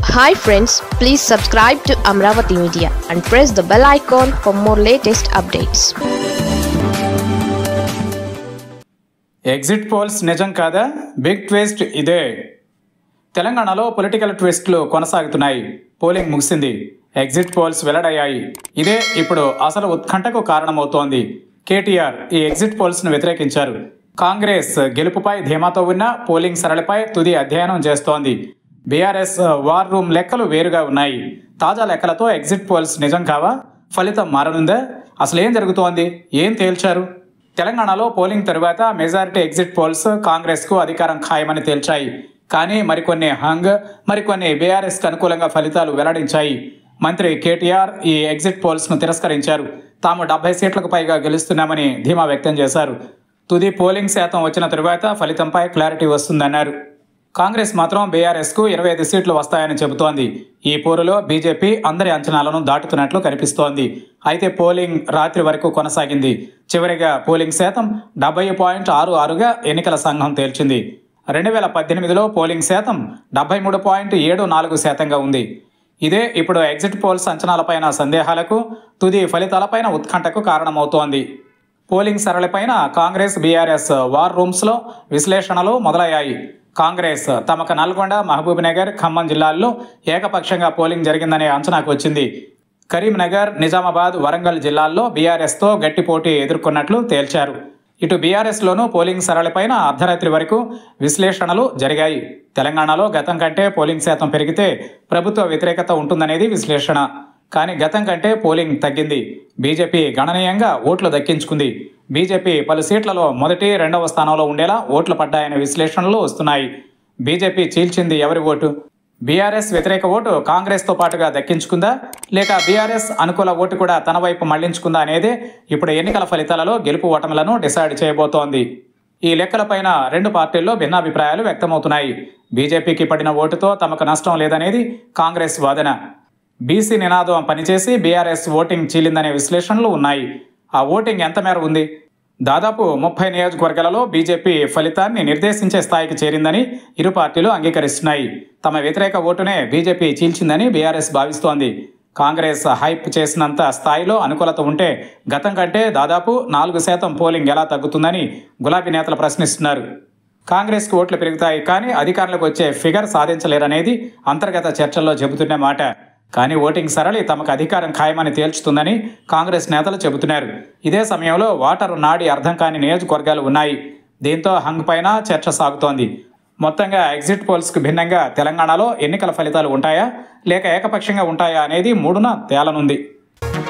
hi friends please subscribe to Amaravati media and press the bell icon for more latest updates exit polls నిజం కాదా big twist ఇదే తెలంగాణలో political ట్విస్ట్లు కొనసాగుతున్నాయి polling ముగిసింది ఎగ్జిట్ పోల్స్ వెల్లడయ్యాయి ఇదే ఇప్పుడు అసలు ఉత్కంఠకు కారణమవుతోంది కేటీఆర్ ఈ ఎగ్జిట్ పోల్స్ను వ్యతిరేకించారు కాంగ్రెస్ గెలుపుపై ధీమాతో ఉన్న పోలింగ్ సరళిపై తుది అధ్యయనం చేస్తోంది బీఆర్ఎస్ వార్ రూమ్ లెక్కలు వేరుగా ఉన్నాయి తాజా లెక్కలతో ఎగ్జిట్ పోల్స్ నిజం కావా ఫలితం మారనుందా అసలు ఏం జరుగుతోంది ఏం తేల్చారు తెలంగాణలో పోలింగ్ తరువాత మెజారిటీ ఎగ్జిట్ పోల్స్ కాంగ్రెస్కు అధికారం ఖాయమని తేల్చాయి కానీ మరికొన్ని హంగ్ మరికొన్ని బీఆర్ఎస్కి అనుకూలంగా ఫలితాలు వెల్లడించాయి మంత్రి కేటీఆర్ ఈ ఎగ్జిట్ పోల్స్ను తిరస్కరించారు తాము డెబ్బై సీట్లకు పైగా గెలుస్తున్నామని ధీమా వ్యక్తం చేశారు తుది పోలింగ్ శాతం వచ్చిన తరువాత ఫలితంపై క్లారిటీ వస్తుందన్నారు కాంగ్రెస్ మాత్రం బీఆర్ఎస్కు ఇరవై ఐదు సీట్లు వస్తాయని చెబుతోంది ఈ పోరులో బీజేపీ అందరి అంచనాలను దాటుతున్నట్లు కనిపిస్తోంది అయితే పోలింగ్ రాత్రి వరకు కొనసాగింది చివరిగా పోలింగ్ శాతం డెబ్బై పాయింట్ ఆరు ఆరుగా ఎన్నికల సంఘం తేల్చింది రెండు వేల పద్దెనిమిదిలో పోలింగ్ శాతం డెబ్బై మూడు పాయింట్ ఏడు నాలుగు శాతంగా ఉంది ఇదే ఇప్పుడు ఎగ్జిట్ పోల్స్ అంచనాలపైన సందేహాలకు తుది ఫలితాలపైన ఉత్కంఠకు కారణమవుతోంది పోలింగ్ సరళిపైన కాంగ్రెస్ బీఆర్ఎస్ వార్ రూమ్స్లో విశ్లేషణలు మొదలయ్యాయి కాంగ్రెస్ తమకు నల్గొండ మహబూబ్నగర్ ఖమ్మం జిల్లాల్లో ఏకపక్షంగా పోలింగ్ జరిగిందనే అంచనాకు వచ్చింది కరీంనగర్ నిజామాబాద్ వరంగల్ జిల్లాల్లో బీఆర్ఎస్తో గట్టి పోటీ ఎదుర్కొన్నట్లు తేల్చారు ఇటు బీఆర్ఎస్లోనూ పోలింగ్ సరళిపైన అర్ధరాత్రి వరకు విశ్లేషణలు జరిగాయి తెలంగాణలో గతం కంటే పోలింగ్ శాతం పెరిగితే ప్రభుత్వ వ్యతిరేకత ఉంటుందనేది విశ్లేషణ కానీ గతం కంటే పోలింగ్ తగ్గింది బీజేపీ గణనీయంగా ఓట్లు దక్కించుకుంది బీజేపీ పలు సీట్లలో మొదటి రెండవ స్థానంలో ఉండేలా ఓట్లు పడ్డాయనే విశ్లేషణలు వస్తున్నాయి బీజేపీ చీల్చింది ఎవరి ఓటు బీఆర్ఎస్ వ్యతిరేక ఓటు కాంగ్రెస్తో పాటుగా దక్కించుకుందా లేక బీఆర్ఎస్ అనుకూల ఓటు కూడా తన వైపు మళ్లించుకుందా అనేది ఇప్పుడు ఎన్నికల ఫలితాలలో గెలుపు ఓటములను డిసైడ్ చేయబోతోంది ఈ లెక్కలపైన రెండు పార్టీల్లో భిన్నాభిప్రాయాలు వ్యక్తమవుతున్నాయి బీజేపీకి పడిన ఓటుతో తమకు నష్టం లేదనేది కాంగ్రెస్ వాదన బీసీ నినాదం పనిచేసి బీఆర్ఎస్ ఓటింగ్ చీలిందనే విశ్లేషణలు ఉన్నాయి ఆ ఓటింగ్ ఎంత మేర ఉంది దాదాపు ముప్పై నియోజకవర్గాలలో బీజేపీ ఫలితాన్ని నిర్దేశించే స్థాయికి చేరిందని ఇరు పార్టీలు అంగీకరిస్తున్నాయి తమ వ్యతిరేక ఓటునే బీజేపీ చీల్చిందని బీఆర్ఎస్ భావిస్తోంది కాంగ్రెస్ హైప్ చేసినంత స్థాయిలో అనుకూలత ఉంటే గతం కంటే దాదాపు నాలుగు శాతం పోలింగ్ ఎలా తగ్గుతుందని గులాబీ నేతలు ప్రశ్నిస్తున్నారు కాంగ్రెస్కు ఓట్లు పెరుగుతాయి కానీ అధికారంలోకి వచ్చే ఫిగర్ సాధించలేరనేది అంతర్గత చర్చల్లో చెబుతున్న మాట కానీ ఓటింగ్ సరళి తమకు అధికారం ఖాయమని తేల్చుతుందని కాంగ్రెస్ నేతలు చెబుతున్నారు ఇదే సమయంలో ఓటరు నాడి అర్థం కాని నియోజకవర్గాలు ఉన్నాయి దీంతో హంగ్ పైన చర్చ సాగుతోంది మొత్తంగా ఎగ్జిట్ పోల్స్కు భిన్నంగా తెలంగాణలో ఎన్నికల ఫలితాలు ఉంటాయా లేక ఏకపక్షంగా ఉంటాయా అనేది మూడున తేలనుంది